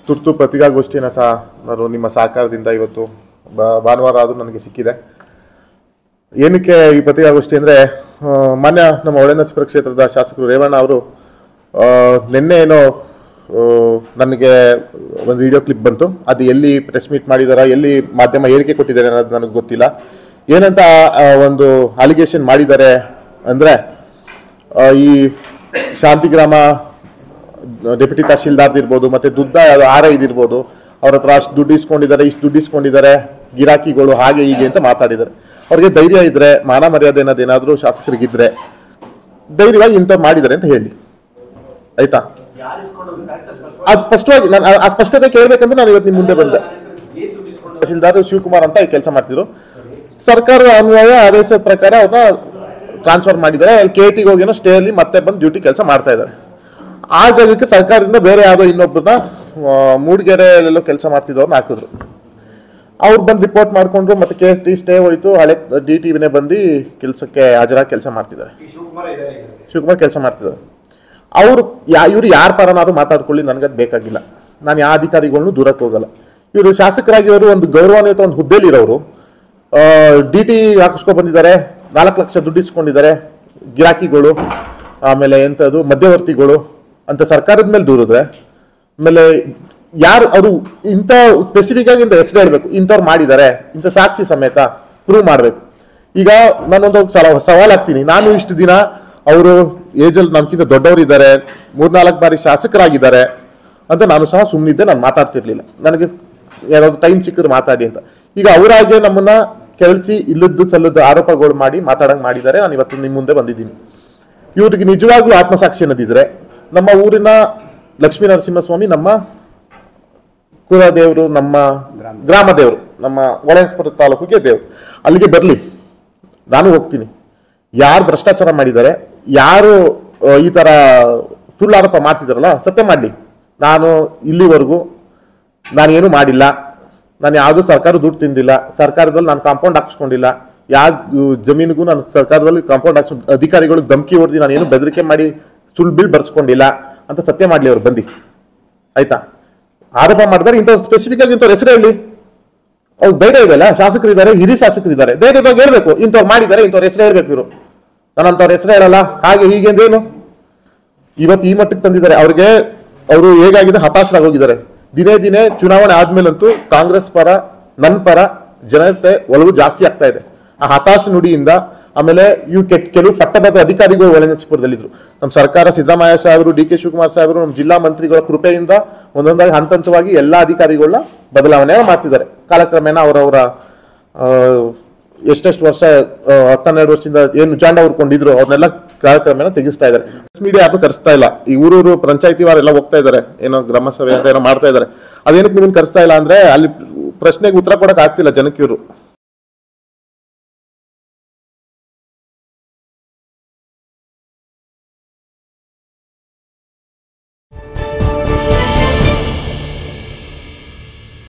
ತುರ್ತು ಪತ್ರಿಕಾಗೋಷ್ಠಿಯನ್ನು ಸಹ ನಾನು ನಿಮ್ಮ ಸಹಕಾರದಿಂದ ಇವತ್ತು ಬ- ಭಾನುವಾರ ಆದರೂ ನನಗೆ ಸಿಕ್ಕಿದೆ ಏನಕ್ಕೆ ಈ ಪತ್ರಿಕಾಗೋಷ್ಠಿ ಅಂದರೆ ಮಾನ್ಯ ನಮ್ಮ ಒಳನರಸೀಪುರ ಕ್ಷೇತ್ರದ ಶಾಸಕರು ರೇವಣ್ಣ ಅವರು ಆ, ನಿನ್ನೆ ಏನೋ ಆ, ನನಗೆ ಒಂದು ವಿಡಿಯೋ ಕ್ಲಿಪ್ ಬಂತು ಅದು ಎಲ್ಲಿ ಪ್ರೆಸ್ ಮೀಟ್ ಮಾಡಿದಾರ ಎಲ್ಲಿ ಮಾಧ್ಯಮ ಹೇಳಿಕೆ ಕೊಟ್ಟಿದ್ದಾರೆ ಅನ್ನೋದು ನನಗೆ ಗೊತ್ತಿಲ್ಲ ಏನಂತ ಆ, ಒಂದು ಅಲಿಗೇಷನ್ ಮಾಡಿದ್ದಾರೆ ಅಂದರೆ ಈ ಶಾಂತಿಗ್ರಾಮ ಡೆಪ್ಯೂಟಿ ತಹಶೀಲ್ದಾರ್ದು ಇರ್ಬೋದು ಮತ್ತೆ ದುಡ್ಡ ಆರ ಇದಿರ್ಬೋದು ಅವ್ರ ಹತ್ರ ಅಷ್ಟು ದುಡ್ಡು ಇಸ್ಕೊಂಡಿದ್ದಾರೆ ಇಷ್ಟು ದುಡ್ಡು ಇಸ್ಕೊಂಡಿದ್ದಾರೆ ಗಿರಾಕಿಗಳು ಹಾಗೆ ಹೀಗೆ ಅಂತ ಮಾತಾಡಿದ್ದಾರೆ ಅವ್ರಿಗೆ ಧೈರ್ಯ ಇದ್ರೆ ಮಾನ ಮರ್ಯಾದೆ ಅನ್ನೋದೇನಾದ್ರೂ ಶಾಸಕರಿಗಿದ್ರೆ ಧೈರ್ಯವಾಗಿ ಇಂಥ ಮಾಡಿದ್ದಾರೆ ಅಂತ ಹೇಳಿ ಆಯ್ತಾ ಅದು ಸ್ಪಷ್ಟವಾಗಿ ನಾನು ಆ- ಆ ಸ್ಪಷ್ಟತೆ ಕೇಳಬೇಕಂದ್ರೆ ನಾನು ಇವತ್ತು ನಿಮ್ಮ ಮುಂದೆ ಬಂದೆ ತಹಶೀಲ್ದಾರ್ ಶಿವಕುಮಾರ್ ಅಂತ ಕೆಲಸ ಮಾಡ್ತಿದ್ರು ಸರ್ಕಾರದ ಅನ್ವಯ ಆದೇಶದ ಪ್ರಕಾರ ಅವ್ರನ್ನ ಟ್ರಾನ್ಸ್ಫರ್ ಮಾಡಿದ್ದಾರೆ ಅಲ್ಲಿ ಕೆ ಟಿಗೆ ಹೋಗಿನೋ ಸ್ಟೇ ಅಲ್ಲಿ ಮತ್ತೆ ಬಂದು ಡ್ಯೂಟಿ ಕೆಲಸ ಮಾಡ್ತಾ ಇದ್ದಾರೆ ಆ ಜಾಗಕ್ಕೆ ಸರ್ಕಾರದಿಂದ ಬೇರೆ ಯಾವುದೋ ಇನ್ನೊಬ್ಬರನ್ನ ಮೂಡಿಗೆರೆಯಲ್ಲೆಲ್ಲೋ ಕೆಲಸ ಮಾಡ್ತಿದ್ದವ್ರನ್ನ ಹಾಕಿದ್ರು ಅವ್ರು ಬಂದು ರಿಪೋರ್ಟ್ ಮಾಡ್ಕೊಂಡ್ರು ಮತ್ತೆ ಕೆ ಎಸ್ ಟಿ ಸ್ಟೇ ಹೋಯ್ತು ಹಳೆ ಡಿ ಟಿ ವಿನೇ ಬಂದು ಕೆಲಸಕ್ಕೆ ಹಾಜರಾಗಿ ಕೆಲಸ ಮಾಡ್ತಿದ್ದಾರೆ ಶಿವಕುಮಾರ್ ಕೆಲಸ ಮಾಡ್ತಿದ್ದಾರೆ ಅವರು ಯಾ ಇವರು ಯಾರ ಪರನಾದ್ರು ಮಾತಾಡ್ಕೊಳ್ಳಿ ನನಗದು ಬೇಕಾಗಿಲ್ಲ ನಾನು ಯಾವ ಅಧಿಕಾರಿಗಳ್ನು ದೂರಕ್ಕೆ ಹೋಗಲ್ಲ ಇವರು ಶಾಸಕರಾಗಿ ಅವರು ಒಂದು ಗೌರವಾನ್ವಿತ ಒಂದು ಹುದ್ದೆಲಿರೋರು ಡಿ ಟಿ ಹಾಕಿಸ್ಕೊ ಬಂದಿದ್ದಾರೆ ನಾಲ್ಕು ಲಕ್ಷ ದುಡ್ಡು ಇಸ್ಕೊಂಡಿದ್ದಾರೆ ಗಿರಾಕಿಗಳು ಆಮೇಲೆ ಎಂಥದ್ದು ಮಧ್ಯವರ್ತಿಗಳು ಅಂತ ಸರ್ಕಾರದ ಮೇಲೆ ದೂರಿದ್ರೆ ಆಮೇಲೆ ಯಾರು ಅವರು ಇಂಥ ಸ್ಪೆಸಿಫಿಕ್ ಆಗಿ ಇಂಥ ಹೆಸರು ಹೇಳ್ಬೇಕು ಇಂಥವ್ರು ಮಾಡಿದ್ದಾರೆ ಇಂಥ ಸಾಕ್ಷಿ ಸಮೇತ ಪ್ರೂವ್ ಮಾಡಬೇಕು ಈಗ ನಾನೊಂದು ಸಲ ಸವಾಲ್ ಹಾಕ್ತೀನಿ ನಾನು ಇಷ್ಟು ದಿನ ಅವರು ಏಜಲ್ಲಿ ನಮ್ಗಿಂತ ದೊಡ್ಡವರಿದ್ದಾರೆ ಮೂರ್ನಾಲ್ಕು ಬಾರಿ ಶಾಸಕರಾಗಿದ್ದಾರೆ ಅಂತ ನಾನು ಸಹ ಸುಮ್ಮನಿದ್ದೆ ನಾನು ಮಾತಾಡ್ತಿರ್ಲಿಲ್ಲ ನನಗೆ ಯಾರಾದ್ರು ಟೈಮ್ ಸಿಕ್ಕಿದ್ರೆ ಮಾತಾಡಿ ಅಂತ ಈಗ ಅವರಾಗೆ ನಮ್ಮನ್ನ ಕೆಳಸಿ ಇಲ್ಲದ್ದು ಸಲ್ಲದ್ದು ಆರೋಪಗಳು ಮಾಡಿ ಮಾತಾಡಂಗ್ ಮಾಡಿದ್ದಾರೆ ನಾನು ಇವತ್ತು ನಿಮ್ಮ ಮುಂದೆ ಬಂದಿದ್ದೀನಿ ಇವ್ರಿಗೆ ನಿಜವಾಗ್ಲೂ ಆತ್ಮಸಾಕ್ಷಿ ಅನ್ನೋದಿದ್ರೆ ನಮ್ಮ ಊರಿನ ಲಕ್ಷ್ಮೀ ನರಸಿಂಹಸ್ವಾಮಿ ನಮ್ಮ ಕುಲ ದೇವರು ನಮ್ಮ ಗ್ರಾಮ ದೇವರು ನಮ್ಮ ಒಳಸ್ಪುರ ತಾಲೂಕಿಗೆ ದೇವರು ಅಲ್ಲಿಗೆ ಬರಲಿ ನಾನು ಹೋಗ್ತೀನಿ ಯಾರು ಭ್ರಷ್ಟಾಚಾರ ಮಾಡಿದ್ದಾರೆ ಯಾರು ಆ, ಈ ತರ ಸುಳ್ಳು ಆರೋಪ ಮಾಡ್ತಿದಾರಲ್ಲ ಸತ್ಯ ಮಾಡಲಿ ನಾನು ಇಲ್ಲಿವರೆಗೂ ನಾನೇನು ಮಾಡಿಲ್ಲ ನಾನು ಯಾವುದೂ ಸರ್ಕಾರ ದುಡ್ಡು ತಿಂದಿಲ್ಲ ಸರ್ಕಾರದಲ್ಲಿ ನಾನು ಕಾಂಪೌಂಡ್ ಹಾಕಿಸ್ಕೊಂಡಿಲ್ಲ ಯಾವ ಜಮೀನಿಗೂ ನಾನು ಸರ್ಕಾರದಲ್ಲಿ ಕಾಂಪೌಂಡ್ ಹಾಕ್ಸ್ ಅಧಿಕಾರಿಗಳು ಧಮಕಿ ಹೊಡೆದು ನಾನು ಏನು ಬೆದರಿಕೆ ಮಾಡಿ ಸುಳ್ಳು ಬಿಲ್ ಬರ್ಸ್ಕೊಂಡಿಲ್ಲ ಅಂತ ಸತ್ಯ ಮಾಡಲಿ ಅವ್ರು ಬಂದು ಆಯ್ತಾ ಆರೋಪ ಮಾಡಿದ್ರೆ ಇಂಥ ಸ್ಪೆಸಿಫಿಕ್ ಆಗಿ ಇಂಥವ್ರ ಹೆಸರು ಹೇಳಿ ಅವ್ರು ಧೈರ್ಯ ಇದೆಯಲ್ಲ ಶಾಸಕರಿದ್ದಾರೆ ಹಿರಿಯ ಶಾಸಕರಿದ್ದಾರೆ ಧೈರ್ಯವಾಗಿ ಹೇಳ್ಬೇಕು ಇಂಥವ್ರು ಮಾಡಿದ್ದಾರೆ ಇಂಥವ್ರ ಹೆಸರು ಹೇಳ್ಬೇಕು ಇವರು ನಾನು ಅಂಥವ್ರ ಹೆಸರು ಹೇಳಲ್ಲ ಹಾಗೆ ಹೀಗೆ ಅಂದ್ರೇನು ಇವತ್ತು ಈ ಮಟ್ಟಕ್ಕೆ ತಂದಿದ್ದಾರೆ ಅವ್ರಿಗೆ ಅವರು ಹೇಗಾಗಿದೆ ಹತಾಶರಾಗಿ ಹೋಗಿದ್ದಾರೆ ದಿನೇ ದಿನೇ ಚುನಾವಣೆ ಆದ್ಮೇಲಂತೂ ಕಾಂಗ್ರೆಸ್ ಪರ ನನ್ನ ಪರ ಜನತೆ ಒಲವು ಜಾಸ್ತಿ ಆಗ್ತಾ ಇದೆ ಆ ಹತಾಶ ನುಡಿಯಿಂದ ಆಮೇಲೆ ಇವು ಕೆಟ್ ಕೆಲವು ಪಟ್ಟಭದ್ರ ಅಧಿಕಾರಿಗಳು ಒಳನಚಿಪುರದಲ್ಲಿದ್ರು ನಮ್ಮ ಸರ್ಕಾರ ಸಿದ್ದರಾಮಯ್ಯ ಸಾಹೇಬರು ಡಿ ಕೆ ಶಿವಕುಮಾರ್ ಸಾಹೇಬರು ನಮ್ಮ ಜಿಲ್ಲಾ ಮಂತ್ರಿಗಳ ಕೃಪೆಯಿಂದ ಒಂದೊಂದಾಗಿ ಹಂತ ಹಂತವಾಗಿ ಎಲ್ಲ ಅಧಿಕಾರಿಗಳನ್ನ ಬದಲಾವಣೆ ಮಾಡ್ತಿದ್ದಾರೆ ಕಾಲಕ್ರಮೇಣ ಅವರವರ ಆ, ಎಷ್ಟೆಷ್ಟು ವರ್ಷ ಆ, ಹತ್ತನ್ನೆರಡು ವರ್ಷದಿಂದ ಏನು ಜಾಂಡ ಹುರ್ಕೊಂಡಿದ್ರು ಅವ್ರನ್ನೆಲ್ಲ ಕಾರ್ಯಕ್ರಮನ ತೆಗಿಸ್ತಾ ಇದ್ದಾರೆ ಮೀಡಿಯಾ ಯಾರು ಕರೆಸ್ತಾ ಇಲ್ಲ ಈ ಊರೂರು ಪಂಚಾಯತಿ ವಾರೆಲ್ಲ ಹೋಗ್ತಾ ಇದ್ದಾರೆ ಏನೋ ಗ್ರಾಮ ಸಭೆ ಅಂತ ಏನೋ ಮಾಡ್ತಾ ಇದ್ದಾರೆ ಅದೇನಕ್ಕೆ ನಿಮ್ಮನ್ನ ಕರೆಸ್ತಾ ಇಲ್ಲ ಅಂದ್ರೆ ಅಲ್ಲಿ ಪ್ರಶ್ನೆಗೆ ಉತ್ತರ ಕೊಡಕ್ ಆಗ್ತಿಲ್ಲ ಜನಕ್ಕೆ ಇವರು